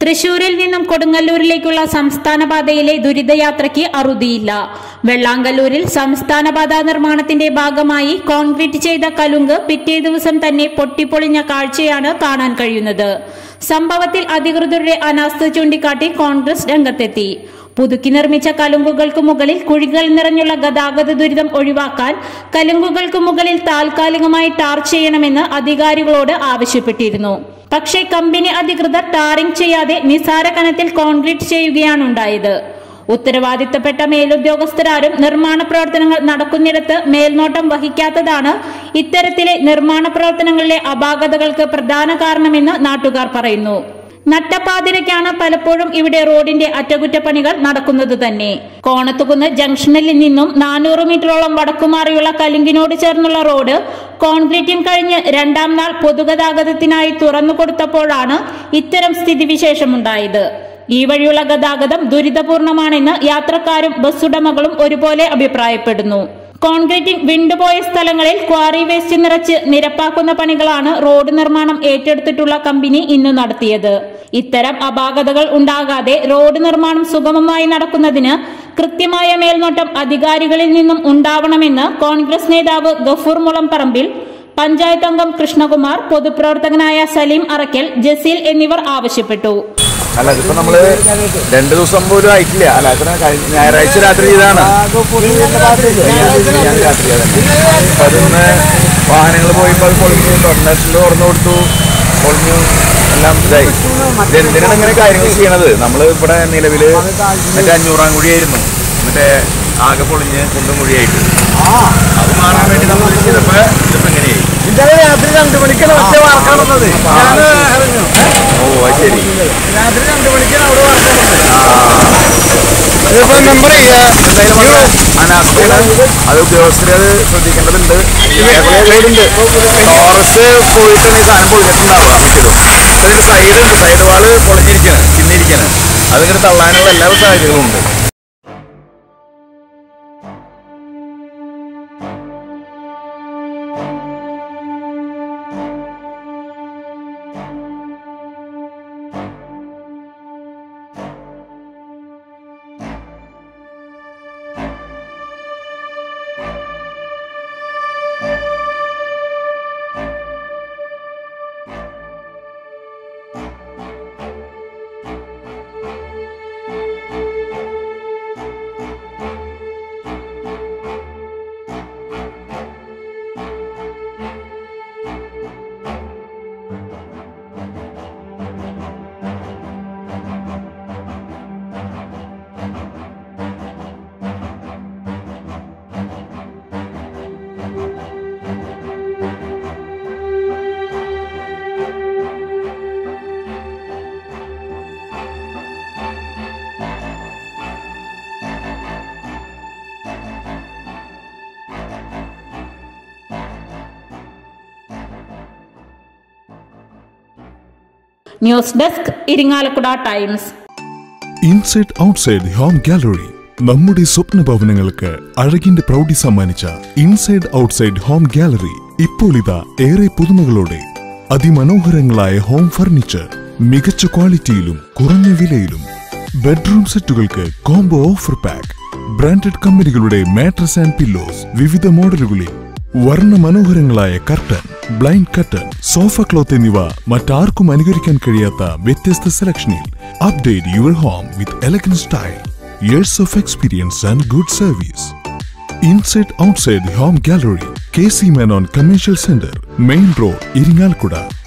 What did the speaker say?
തൃശൂരിൽ നിന്നും കൊടുങ്ങല്ലൂരിലേക്കുള്ള സംസ്ഥാന പാതയിലെ ദുരിതയാത്രയ്ക്ക് അറുതിയില്ല വെള്ളാങ്കല്ലൂരിൽ സംസ്ഥാന പാത നിർമ്മാണത്തിന്റെ ഭാഗമായി കോൺക്രീറ്റ് ചെയ്ത കലുങ്ക് പിറ്റേ ദിവസം തന്നെ പൊട്ടിപ്പൊളിഞ്ഞ കാഴ്ചയാണ് കാണാൻ കഴിയുന്നത് സംഭവത്തിൽ അധികൃതരുടെ അനാസ്ഥ ചൂണ്ടിക്കാട്ടി കോൺഗ്രസ് രംഗത്തെത്തി പുതുക്കി നിർമ്മിച്ച കലുങ്കുകൾക്ക് മുകളിൽ കുഴികൾ നിറഞ്ഞുള്ള ഗതാഗത ദുരിതം ഒഴിവാക്കാൻ കലുങ്കുകൾക്ക് മുകളിൽ താൽക്കാലികമായി ടാർ ചെയ്യണമെന്ന് അധികാരികളോട് ആവശ്യപ്പെട്ടിരുന്നു പക്ഷേ കമ്പനി അധികൃതർ ടാറിംഗ് ചെയ്യാതെ നിസാര കനത്തിൽ കോൺക്രീറ്റ് ചെയ്യുകയാണുണ്ടായത് ഉത്തരവാദിത്തപ്പെട്ട മേലുദ്യോഗസ്ഥരാരും നിർമ്മാണ പ്രവർത്തനങ്ങൾ നടക്കുന്നിടത്ത് മേൽനോട്ടം വഹിക്കാത്തതാണ് ഇത്തരത്തിലെ നിർമ്മാണ പ്രവർത്തനങ്ങളിലെ അപാകതകൾക്ക് പ്രധാന കാരണമെന്ന് നാട്ടുകാർ പറയുന്നു നട്ടപ്പാതിരയ്ക്കാണ് പലപ്പോഴും ഇവിടെ റോഡിന്റെ അറ്റകുറ്റപ്പണികൾ നടക്കുന്നത് തന്നെ കോണത്തുകുന്ന് ജംഗ്ഷനിൽ നിന്നും നാനൂറ് മീറ്ററോളം വടക്കുമാറിയുള്ള കലുങ്കിനോട് ചേർന്നുള്ള റോഡ് കോൺക്രീറ്റിംഗ് കഴിഞ്ഞ് രണ്ടാം നാൾ പൊതുഗതാഗതത്തിനായി തുറന്നു കൊടുത്തപ്പോഴാണ് ഇത്തരം സ്ഥിതിവിശേഷമുണ്ടായത് ഈ വഴിയുള്ള ഗതാഗതം ദുരിതപൂർണമാണെന്ന് യാത്രക്കാരും ബസ്സുടമകളും ഒരുപോലെ അഭിപ്രായപ്പെടുന്നു കോൺക്രീറ്റിംഗ് വിണ്ടുപോയ സ്ഥലങ്ങളിൽ ക്വാറി വേസ്റ്റ് നിറച്ച് നിരപ്പാക്കുന്ന പണികളാണ് റോഡ് നിർമ്മാണം ഏറ്റെടുത്തിട്ടുള്ള കമ്പനി ഇന്ന് നടത്തിയത് ഇത്തരം അപാകതകൾ ഉണ്ടാകാതെ റോഡ് നിർമ്മാണം സുഗമമായി നടക്കുന്നതിന് കൃത്യമായ മേൽനോട്ടം അധികാരികളിൽ നിന്നും ഉണ്ടാവണമെന്ന് കോൺഗ്രസ് നേതാവ് ഗഫൂർ മുളംപറമ്പിൽ പഞ്ചായത്ത് അംഗം കൃഷ്ണകുമാർ പൊതുപ്രവർത്തകനായ സലീം അറക്കൽ ജസീൽ എന്നിവർ ആവശ്യപ്പെട്ടു അല്ല ഇതിപ്പോ നമ്മള് രണ്ടു ദിവസം പോലും ആയിട്ടില്ല അല്ല അത്ര കഴിഞ്ഞ ഞായറാഴ്ച രാത്രി ചെയ്താണ് ഞാൻ രാത്രി ചെയ്തതന്നെ അപ്പൊ അതിന്ന് വാഹനങ്ങൾ പോയപ്പോൾ അത് പൊളിഞ്ഞു ടൊർണറ്റിൽ തുറന്നു കൊടുത്തു പൊളിഞ്ഞു എല്ലാം ഇതായി ഇതെന്തിനാണ് ഇങ്ങനെ കാര്യങ്ങൾ ചെയ്യണത് നമ്മൾ ഇവിടെ നിലവില് മറ്റേ അഞ്ഞൂറാം കുഴിയായിരുന്നു മറ്റേ ആകെ പൊളിഞ്ഞ് കുണ്ടും കുഴിയായിട്ട് അത് മാറാൻ വേണ്ടി നമ്മൾ ചെയ്തപ്പോ ഇതിപ്പോ എങ്ങനെയായി ഇന്നലെ രാത്രി രണ്ടു മണിക്കാണ് ഒറ്റ വാർക്കാണുള്ളത് ഞാൻ ഇറങ്ങു ഓ അത് ശരി രാത്രി രണ്ടു മണിക്കാണ് അവിടെ വാർക്കാണുള്ളത് ഇതിപ്പോ മെമ്പർ ചെയ്യാ എന്തായാലും വളരെ അനാസ്ഥയാണ് അത് ഉദ്യോഗസ്ഥർ അത് ശ്രദ്ധിക്കേണ്ടതുണ്ട് വീടുണ്ട് ടോറസ് പോയിട്ടാണ് ഈ സാധനം പൊളിഞ്ഞിട്ടുണ്ടാവുക മിക്കതും അതിന്റെ സൈഡ് ഉണ്ട് സൈഡ് വാള് പൊളിഞ്ഞിരിക്കാണ് ചിന്നിരിക്കാണ് അതിങ്ങനെ തള്ളാനുള്ള എല്ലാ സാഹചര്യങ്ങളും ഉണ്ട് news desk Irinjalakuda times inside outside home gallery നമ്മുടെ സ്വപ്ന ഭവനങ്ങൾക്ക് അഴകിന്റെ പ്രൗഢി സമ്മാനിച്ച ഇൻസൈഡ് ഔട്ട്സൈഡ് ഹോം ഗാലറി ഇപ്പോൾ ഇതാ ഏറെ പുതുമകളോടെ അതിമനോഹരങ്ങളായ ഹോം ഫർണിച്ചർ മികച്ച ക്വാളിറ്റിയിലും കുറഞ്ഞ വിലയിലും ബെഡ്റൂം സെറ്റുകൾക്ക് കോംബോ ഓഫർ പാക്ക് ബ്രാൻഡഡ് കമ്പനികളുടെ മാട്രസ് ആൻഡ് പില്ലോസ് വിവിധ മോഡലുകളിൽ വർണ്ണ മനോഹരങ്ങളായ curtain blind curtain sofa cloth എന്നിവ മറ്റാർക്കും അനുകരിക്കാൻ കഴിയാത്ത വ്യത്യസ്ത സെലക്ഷനിൽ update your home with elegant style years of experience and good service inside outside home gallery K C Menon commercial centre main road Irinjalakuda